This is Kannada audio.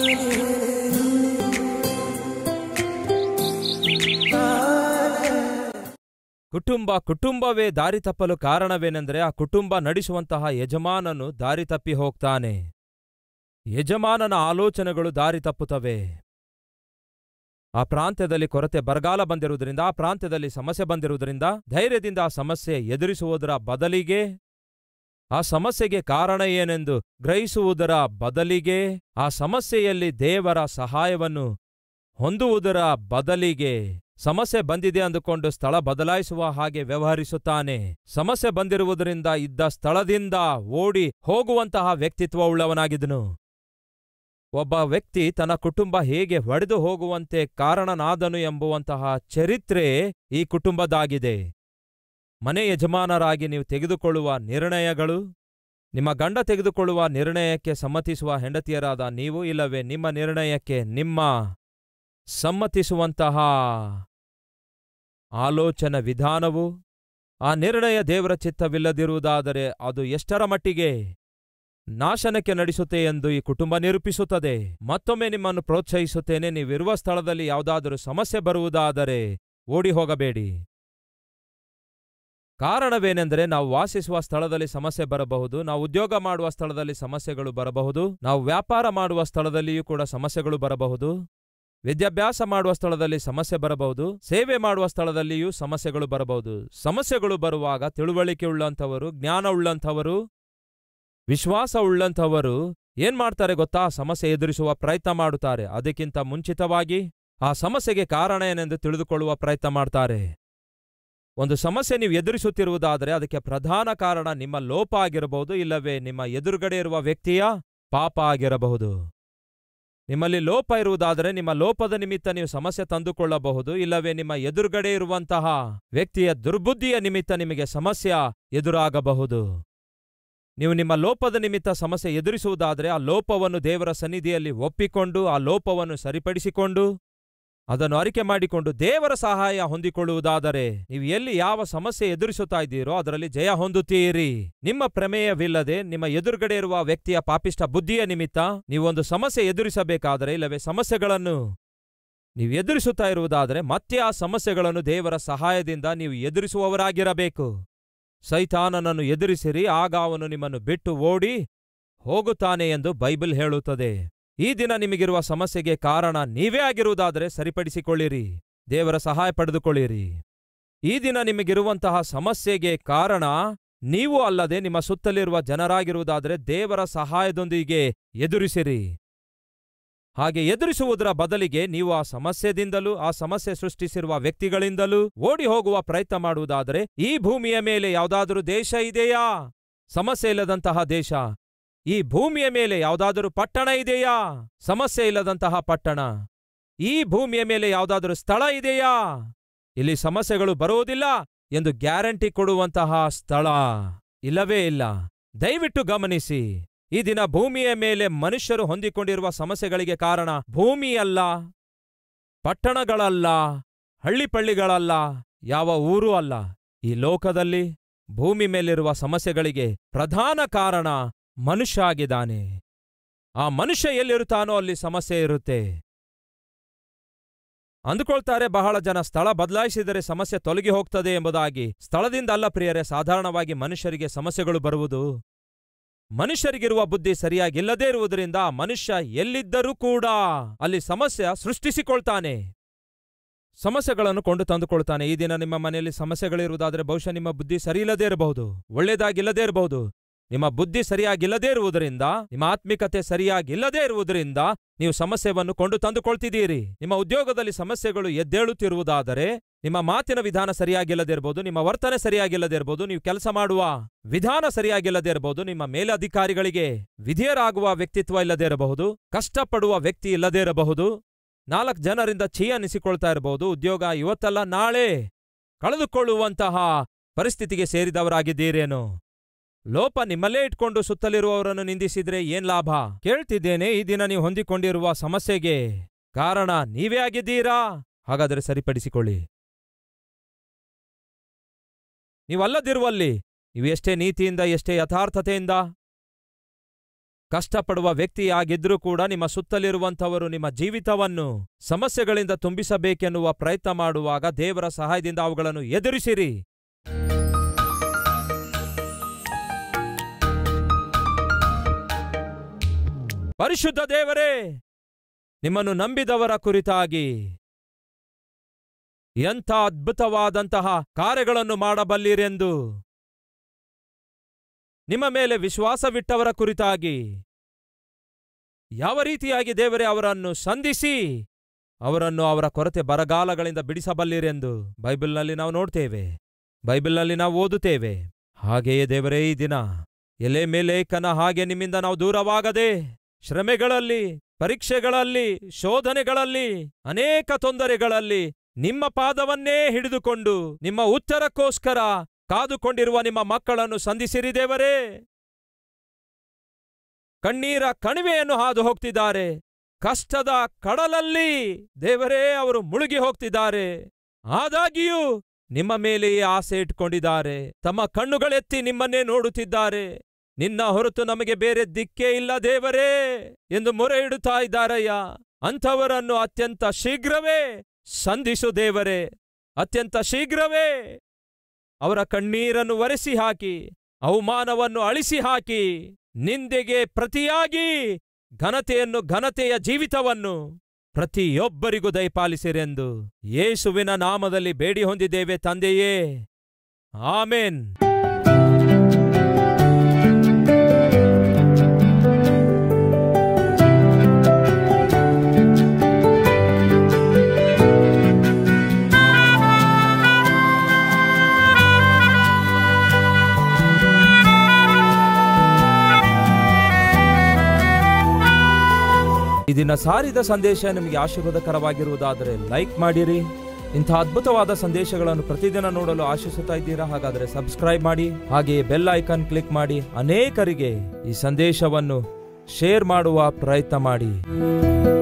ಕುಟುಂಬ ಕುಟುಂಬವೇ ದಾರಿ ತಪ್ಪಲು ಕಾರಣವೇನೆಂದರೆ ಆ ಕುಟುಂಬ ನಡೆಸುವಂತಹ ಯಜಮಾನನು ದಾರಿ ತಪ್ಪಿ ಹೋಗ್ತಾನೆ ಯಜಮಾನನ ಆಲೋಚನೆಗಳು ದಾರಿ ತಪ್ಪುತ್ತವೆ ಆ ಪ್ರಾಂತ್ಯದಲ್ಲಿ ಕೊರತೆ ಬರಗಾಲ ಬಂದಿರುವುದರಿಂದ ಆ ಪ್ರಾಂತ್ಯದಲ್ಲಿ ಸಮಸ್ಯೆ ಬಂದಿರುವುದರಿಂದ ಧೈರ್ಯದಿಂದ ಆ ಸಮಸ್ಯೆ ಎದುರಿಸುವುದರ ಬದಲಿಗೆ ಆ ಸಮಸ್ಯೆಗೆ ಕಾರಣ ಏನೆಂದು ಗ್ರಹಿಸುವುದರ ಬದಲಿಗೆ ಆ ಸಮಸ್ಯೆಯಲ್ಲಿ ದೇವರ ಸಹಾಯವನ್ನು ಹೊಂದುವುದರ ಬದಲಿಗೆ ಸಮಸ್ಯೆ ಬಂದಿದೆ ಅಂದುಕೊಂಡು ಸ್ಥಳ ಬದಲಾಯಿಸುವ ಹಾಗೆ ವ್ಯವಹರಿಸುತ್ತಾನೆ ಸಮಸ್ಯೆ ಬಂದಿರುವುದರಿಂದ ಇದ್ದ ಸ್ಥಳದಿಂದ ಓಡಿ ಹೋಗುವಂತಹ ವ್ಯಕ್ತಿತ್ವವುಳ್ಳವನಾಗಿದ್ದನು ಒಬ್ಬ ವ್ಯಕ್ತಿ ತನ್ನ ಕುಟುಂಬ ಹೇಗೆ ಹೊಡೆದು ಹೋಗುವಂತೆ ಕಾರಣನಾದನು ಎಂಬುವಂತಹ ಚರಿತ್ರೆ ಈ ಕುಟುಂಬದಾಗಿದೆ ಮನೆ ಯಜಮಾನರಾಗಿ ನೀವು ತೆಗೆದುಕೊಳ್ಳುವ ನಿರ್ಣಯಗಳು ನಿಮ್ಮ ಗಂಡ ತೆಗೆದುಕೊಳ್ಳುವ ನಿರ್ಣಯಕ್ಕೆ ಸಮ್ಮತಿಸುವ ಹೆಂಡತಿಯರಾದ ನೀವು ಇಲ್ಲವೇ ನಿಮ್ಮ ನಿರ್ಣಯಕ್ಕೆ ನಿಮ್ಮ ಸಮ್ಮತಿಸುವಂತಹ ಆಲೋಚನ ವಿಧಾನವು ಆ ನಿರ್ಣಯ ದೇವರ ಚಿತ್ತವಿಲ್ಲದಿರುವುದಾದರೆ ಅದು ಎಷ್ಟರ ಮಟ್ಟಿಗೆ ನಾಶನಕ್ಕೆ ನಡೆಸುತ್ತೆ ಎಂದು ಈ ಕುಟುಂಬ ನಿರೂಪಿಸುತ್ತದೆ ಮತ್ತೊಮ್ಮೆ ನಿಮ್ಮನ್ನು ಪ್ರೋತ್ಸಾಹಿಸುತ್ತೇನೆ ನೀವಿರುವ ಸ್ಥಳದಲ್ಲಿ ಯಾವುದಾದರೂ ಸಮಸ್ಯೆ ಬರುವುದಾದರೆ ಓಡಿ ಹೋಗಬೇಡಿ ಕಾರಣವೇನೆಂದರೆ ನಾವು ವಾಸಿಸುವ ಸ್ಥಳದಲ್ಲಿ ಸಮಸ್ಯೆ ಬರಬಹುದು ನಾವು ಉದ್ಯೋಗ ಮಾಡುವ ಸ್ಥಳದಲ್ಲಿ ಸಮಸ್ಯೆಗಳು ಬರಬಹುದು ನಾವು ವ್ಯಾಪಾರ ಮಾಡುವ ಸ್ಥಳದಲ್ಲಿಯೂ ಕೂಡ ಸಮಸ್ಯೆಗಳು ಬರಬಹುದು ವಿದ್ಯಾಭ್ಯಾಸ ಮಾಡುವ ಸ್ಥಳದಲ್ಲಿ ಸಮಸ್ಯೆ ಬರಬಹುದು ಸೇವೆ ಮಾಡುವ ಸ್ಥಳದಲ್ಲಿಯೂ ಸಮಸ್ಯೆಗಳು ಬರಬಹುದು ಸಮಸ್ಯೆಗಳು ಬರುವಾಗ ತಿಳುವಳಿಕೆ ಉಳ್ಳಂಥವರು ಜ್ಞಾನ ಉಳ್ಳಂಥವರು ವಿಶ್ವಾಸ ಉಳ್ಳಂಥವರು ಏನ್ ಮಾಡ್ತಾರೆ ಗೊತ್ತಾ ಸಮಸ್ಯೆ ಎದುರಿಸುವ ಪ್ರಯತ್ನ ಮಾಡುತ್ತಾರೆ ಅದಕ್ಕಿಂತ ಮುಂಚಿತವಾಗಿ ಆ ಸಮಸ್ಯೆಗೆ ಕಾರಣ ಏನೆಂದು ತಿಳಿದುಕೊಳ್ಳುವ ಪ್ರಯತ್ನ ಮಾಡ್ತಾರೆ ಒಂದು ಸಮಸ್ಯೆ ನೀವು ಎದುರಿಸುತ್ತಿರುವುದಾದರೆ ಅದಕ್ಕೆ ಪ್ರಧಾನ ಕಾರಣ ನಿಮ್ಮ ಲೋಪ ಆಗಿರಬಹುದು ಇಲ್ಲವೇ ನಿಮ್ಮ ಎದುರುಗಡೆ ಇರುವ ವ್ಯಕ್ತಿಯ ಪಾಪ ಆಗಿರಬಹುದು ನಿಮ್ಮಲ್ಲಿ ಲೋಪ ಇರುವುದಾದರೆ ನಿಮ್ಮ ಲೋಪದ ನಿಮಿತ್ತ ನೀವು ಸಮಸ್ಯೆ ತಂದುಕೊಳ್ಳಬಹುದು ಇಲ್ಲವೇ ನಿಮ್ಮ ಎದುರುಗಡೆ ಇರುವಂತಹ ವ್ಯಕ್ತಿಯ ದುರ್ಬುದ್ಧಿಯ ನಿಮಿತ್ತ ನಿಮಗೆ ಸಮಸ್ಯೆ ಎದುರಾಗಬಹುದು ನೀವು ನಿಮ್ಮ ಲೋಪದ ನಿಮಿತ್ತ ಸಮಸ್ಯೆ ಎದುರಿಸುವುದಾದರೆ ಆ ಲೋಪವನ್ನು ದೇವರ ಸನ್ನಿಧಿಯಲ್ಲಿ ಒಪ್ಪಿಕೊಂಡು ಆ ಲೋಪವನ್ನು ಸರಿಪಡಿಸಿಕೊಂಡು ಅದನ್ನು ಅರಿಕೆ ಮಾಡಿಕೊಂಡು ದೇವರ ಸಹಾಯ ಹೊಂದಿಕೊಳ್ಳುವುದಾದರೆ ನೀವು ಎಲ್ಲಿ ಯಾವ ಸಮಸ್ಯೆ ಎದುರಿಸುತ್ತಾ ಇದ್ದೀರೋ ಅದರಲ್ಲಿ ಜಯ ಹೊಂದುತ್ತೀರಿ ನಿಮ್ಮ ಪ್ರಮೇಯವಿಲ್ಲದೆ ನಿಮ್ಮ ಎದುರುಗಡೆ ಇರುವ ವ್ಯಕ್ತಿಯ ಪಾಪಿಷ್ಟ ಬುದ್ಧಿಯ ನಿಮಿತ್ತ ನೀವೊಂದು ಸಮಸ್ಯೆ ಎದುರಿಸಬೇಕಾದರೆ ಇಲ್ಲವೇ ಸಮಸ್ಯೆಗಳನ್ನು ನೀವು ಎದುರಿಸುತ್ತಾ ಇರುವುದಾದರೆ ಮತ್ತೆ ಆ ಸಮಸ್ಯೆಗಳನ್ನು ದೇವರ ಸಹಾಯದಿಂದ ನೀವು ಎದುರಿಸುವವರಾಗಿರಬೇಕು ಸೈತಾನನನ್ನು ಎದುರಿಸಿರಿ ಆಗ ಅವನು ನಿಮ್ಮನ್ನು ಬಿಟ್ಟು ಓಡಿ ಹೋಗುತ್ತಾನೆ ಎಂದು ಬೈಬಲ್ ಹೇಳುತ್ತದೆ ಈ ದಿನ ನಿಮಗಿರುವ ಸಮಸ್ಯೆಗೆ ಕಾರಣ ನೀವೇ ಆಗಿರುವುದಾದರೆ ಸರಿಪಡಿಸಿಕೊಳ್ಳಿರಿ ದೇವರ ಸಹಾಯ ಪಡೆದುಕೊಳ್ಳಿರಿ ಈ ದಿನ ನಿಮಗಿರುವಂತಹ ಸಮಸ್ಯೆಗೆ ಕಾರಣ ನೀವು ಅಲ್ಲದೆ ನಿಮ್ಮ ಸುತ್ತಲಿರುವ ಜನರಾಗಿರುವುದಾದರೆ ದೇವರ ಸಹಾಯದೊಂದಿಗೆ ಎದುರಿಸಿರಿ ಹಾಗೆ ಎದುರಿಸುವುದರ ಬದಲಿಗೆ ನೀವು ಆ ಸಮಸ್ಯೆದಿಂದಲೂ ಆ ಸಮಸ್ಯೆ ಸೃಷ್ಟಿಸಿರುವ ವ್ಯಕ್ತಿಗಳಿಂದಲೂ ಓಡಿ ಹೋಗುವ ಪ್ರಯತ್ನ ಮಾಡುವುದಾದರೆ ಈ ಭೂಮಿಯ ಮೇಲೆ ಯಾವುದಾದರೂ ದೇಶ ಇದೆಯಾ ಸಮಸ್ಯೆ ಇಲ್ಲದಂತಹ ದೇಶ ಈ ಭೂಮಿಯ ಮೇಲೆ ಯಾವುದಾದರೂ ಪಟ್ಟಣ ಇದೆಯಾ ಸಮಸ್ಯೆ ಇಲ್ಲದಂತಹ ಪಟ್ಟಣ ಈ ಭೂಮಿಯ ಮೇಲೆ ಯಾವುದಾದರೂ ಸ್ಥಳ ಇದೆಯಾ ಇಲ್ಲಿ ಸಮಸ್ಯೆಗಳು ಬರುವುದಿಲ್ಲ ಎಂದು ಗ್ಯಾರಂಟಿ ಕೊಡುವಂತಹ ಸ್ಥಳ ಇಲ್ಲವೇ ಇಲ್ಲ ದಯವಿಟ್ಟು ಗಮನಿಸಿ ಈ ದಿನ ಭೂಮಿಯ ಮೇಲೆ ಮನುಷ್ಯರು ಹೊಂದಿಕೊಂಡಿರುವ ಸಮಸ್ಯೆಗಳಿಗೆ ಕಾರಣ ಭೂಮಿಯಲ್ಲ ಪಟ್ಟಣಗಳಲ್ಲ ಹಳ್ಳಿಪಳ್ಳಿಗಳಲ್ಲ ಯಾವ ಊರೂ ಅಲ್ಲ ಈ ಲೋಕದಲ್ಲಿ ಭೂಮಿ ಮೇಲಿರುವ ಸಮಸ್ಯೆಗಳಿಗೆ ಪ್ರಧಾನ ಕಾರಣ ಮನುಷ್ಯ ಆಗಿದ್ದಾನೆ ಆ ಮನುಷ್ಯ ಎಲ್ಲಿರುತ್ತಾನೋ ಅಲ್ಲಿ ಸಮಸ್ಯೆ ಇರುತ್ತೆ ಅಂದುಕೊಳ್ತಾರೆ ಬಹಳ ಜನ ಸ್ಥಳ ಬದಲಾಯಿಸಿದರೆ ಸಮಸ್ಯೆ ತೊಲಗಿ ಹೋಗ್ತದೆ ಎಂಬುದಾಗಿ ಸ್ಥಳದಿಂದ ಅಲ್ಲ ಪ್ರಿಯರೇ ಸಾಧಾರಣವಾಗಿ ಮನುಷ್ಯರಿಗೆ ಸಮಸ್ಯೆಗಳು ಬರುವುದು ಮನುಷ್ಯರಿಗಿರುವ ಬುದ್ಧಿ ಸರಿಯಾಗಿಲ್ಲದೇ ಇರುವುದರಿಂದ ಮನುಷ್ಯ ಎಲ್ಲಿದ್ದರೂ ಕೂಡ ಅಲ್ಲಿ ಸಮಸ್ಯೆ ಸೃಷ್ಟಿಸಿಕೊಳ್ತಾನೆ ಸಮಸ್ಯೆಗಳನ್ನು ಕೊಂಡು ತಂದುಕೊಳ್ತಾನೆ ಈ ದಿನ ನಿಮ್ಮ ಮನೆಯಲ್ಲಿ ಸಮಸ್ಯೆಗಳಿರುವುದಾದರೆ ಬಹುಶಃ ನಿಮ್ಮ ಬುದ್ಧಿ ಸರಿಯಿಲ್ಲದೇ ಇರಬಹುದು ಒಳ್ಳೆಯದಾಗಿಲ್ಲದೇ ಇರಬಹುದು ನಿಮ್ಮ ಬುದ್ಧಿ ಸರಿಯಾಗಿಲ್ಲದೇ ಇರುವುದರಿಂದ ನಿಮ್ಮ ಆತ್ಮಿಕತೆ ಸರಿಯಾಗಿಲ್ಲದೇ ಇರುವುದರಿಂದ ನೀವು ಸಮಸ್ಯೆಯನ್ನು ಕೊಂಡು ತಂದುಕೊಳ್ತಿದ್ದೀರಿ ನಿಮ್ಮ ಉದ್ಯೋಗದಲ್ಲಿ ಸಮಸ್ಯೆಗಳು ಎದ್ದೇಳುತ್ತಿರುವುದಾದರೆ ನಿಮ್ಮ ಮಾತಿನ ವಿಧಾನ ಸರಿಯಾಗಿಲ್ಲದೇ ಇರಬಹುದು ನಿಮ್ಮ ವರ್ತನೆ ಸರಿಯಾಗಿಲ್ಲದೇ ಇರಬಹುದು ನೀವು ಕೆಲಸ ಮಾಡುವ ವಿಧಾನ ಸರಿಯಾಗಿಲ್ಲದೇ ಇರಬಹುದು ನಿಮ್ಮ ಮೇಲಧಿಕಾರಿಗಳಿಗೆ ವಿಧೇಯರಾಗುವ ವ್ಯಕ್ತಿತ್ವ ಇಲ್ಲದೇ ಇರಬಹುದು ಕಷ್ಟಪಡುವ ವ್ಯಕ್ತಿ ಇಲ್ಲದೇ ಇರಬಹುದು ನಾಲ್ಕು ಜನರಿಂದ ಛೀ ಅನಿಸಿಕೊಳ್ತಾ ಇರಬಹುದು ಉದ್ಯೋಗ ಇವತ್ತಲ್ಲ ನಾಳೆ ಕಳೆದುಕೊಳ್ಳುವಂತಹ ಪರಿಸ್ಥಿತಿಗೆ ಸೇರಿದವರಾಗಿದ್ದೀರೇನೋ ಲೋಪ ನಿಮ್ಮಲ್ಲೇ ಇಟ್ಕೊಂಡು ಸುತ್ತಲಿರುವವರನ್ನು ನಿಂದಿಸಿದ್ರೆ ಏನ್ ಲಾಭ ಕೇಳ್ತಿದ್ದೇನೆ ಈ ದಿನ ನೀವು ಹೊಂದಿಕೊಂಡಿರುವ ಸಮಸ್ಯೆಗೆ ಕಾರಣ ನೀವೇ ಆಗಿದ್ದೀರಾ ಹಾಗಾದರೆ ಸರಿಪಡಿಸಿಕೊಳ್ಳಿ ನೀವಲ್ಲದಿರುವಲ್ಲಿ ನೀವು ಎಷ್ಟೇ ನೀತಿಯಿಂದ ಎಷ್ಟೇ ಯಥಾರ್ಥತೆಯಿಂದ ಕಷ್ಟಪಡುವ ವ್ಯಕ್ತಿಯಾಗಿದ್ರೂ ಕೂಡ ನಿಮ್ಮ ಸುತ್ತಲಿರುವಂಥವರು ನಿಮ್ಮ ಜೀವಿತವನ್ನು ಸಮಸ್ಯೆಗಳಿಂದ ತುಂಬಿಸಬೇಕೆನ್ನುವ ಪ್ರಯತ್ನ ಮಾಡುವಾಗ ದೇವರ ಸಹಾಯದಿಂದ ಅವುಗಳನ್ನು ಎದುರಿಸಿರಿ ಪರಿಶುದ್ಧ ದೇವರೇ ನಿಮ್ಮನ್ನು ನಂಬಿದವರ ಕುರಿತಾಗಿ ಎಂಥ ಅದ್ಭುತವಾದಂತಹ ಕಾರ್ಯಗಳನ್ನು ಮಾಡಬಲ್ಲಿರೆಂದು ನಿಮ್ಮ ಮೇಲೆ ವಿಶ್ವಾಸವಿಟ್ಟವರ ಕುರಿತಾಗಿ ಯಾವ ರೀತಿಯಾಗಿ ದೇವರೇ ಅವರನ್ನು ಸಂಧಿಸಿ ಅವರನ್ನು ಅವರ ಕೊರತೆ ಬರಗಾಲಗಳಿಂದ ಬಿಡಿಸಬಲ್ಲಿರೆಂದು ಬೈಬಲ್ನಲ್ಲಿ ನಾವು ನೋಡ್ತೇವೆ ಬೈಬಲ್ನಲ್ಲಿ ನಾವು ಓದುತ್ತೇವೆ ಹಾಗೆಯೇ ದೇವರೇ ಈ ದಿನ ಎಲೆ ಮೇಲೇಕನ ಹಾಗೆ ನಿಮ್ಮಿಂದ ನಾವು ದೂರವಾಗದೆ ಶ್ರಮೆಗಳಲ್ಲಿ ಪರೀಕ್ಷೆಗಳಲ್ಲಿ ಶೋಧನೆಗಳಲ್ಲಿ ಅನೇಕ ತೊಂದರೆಗಳಲ್ಲಿ ನಿಮ್ಮ ಪಾದವನ್ನೇ ಹಿಡಿದುಕೊಂಡು ನಿಮ್ಮ ಉತ್ತರಕ್ಕೋಸ್ಕರ ಕಾದುಕೊಂಡಿರುವ ನಿಮ್ಮ ಮಕ್ಕಳನ್ನು ಸಂಧಿಸಿರಿ ದೇವರೇ ಕಣ್ಣೀರ ಕಣಿವೆಯನ್ನು ಹಾದು ಹೋಗ್ತಿದ್ದಾರೆ ಕಷ್ಟದ ಕಡಲಲ್ಲಿ ದೇವರೇ ಅವರು ಮುಳುಗಿ ಹೋಗ್ತಿದ್ದಾರೆ ಆದಾಗಿಯೂ ನಿಮ್ಮ ಮೇಲೆಯೇ ಆಸೆ ಇಟ್ಕೊಂಡಿದ್ದಾರೆ ತಮ್ಮ ಕಣ್ಣುಗಳೆತ್ತಿ ನಿಮ್ಮನ್ನೇ ನೋಡುತ್ತಿದ್ದಾರೆ ನಿನ್ನ ಹೊರತು ನಮಗೆ ಬೇರೆ ದಿಕ್ಕೇ ಇಲ್ಲ ದೇವರೇ ಎಂದು ಮೊರೆ ಇಡುತ್ತಾ ಇದ್ದಾರಯ್ಯ ಅಂಥವರನ್ನು ಅತ್ಯಂತ ಶೀಘ್ರವೇ ಸಂಧಿಸು ದೇವರೇ ಅತ್ಯಂತ ಶೀಘ್ರವೇ ಅವರ ಕಣ್ಣೀರನ್ನು ಒರೆಸಿ ಹಾಕಿ ಅವಮಾನವನ್ನು ಅಳಿಸಿ ಹಾಕಿ ನಿಂದೆಗೆ ಪ್ರತಿಯಾಗಿ ಘನತೆಯನ್ನು ಘನತೆಯ ಜೀವಿತವನ್ನು ಪ್ರತಿಯೊಬ್ಬರಿಗೂ ದಯಪಾಲಿಸಿರೆಂದು ಯೇಸುವಿನ ನಾಮದಲ್ಲಿ ಬೇಡಿ ಹೊಂದಿದ್ದೇವೆ ತಂದೆಯೇ ಆಮೇನ್ ಈ ದಿನ ಸಾರಿದ ಸಂದೇಶ ನಿಮಗೆ ಆಶೀರ್ವಾದಕರವಾಗಿರುವುದಾದರೆ ಲೈಕ್ ಮಾಡಿರಿ ಇಂಥ ಅದ್ಭುತವಾದ ಸಂದೇಶಗಳನ್ನು ಪ್ರತಿದಿನ ನೋಡಲು ಆಶಿಸುತ್ತಾ ಇದ್ದೀರಾ ಹಾಗಾದರೆ ಸಬ್ಸ್ಕ್ರೈಬ್ ಮಾಡಿ ಹಾಗೆಯೇ ಬೆಲ್ ಐಕಾನ್ ಕ್ಲಿಕ್ ಮಾಡಿ ಅನೇಕರಿಗೆ ಈ ಸಂದೇಶವನ್ನು ಶೇರ್ ಮಾಡುವ ಪ್ರಯತ್ನ ಮಾಡಿ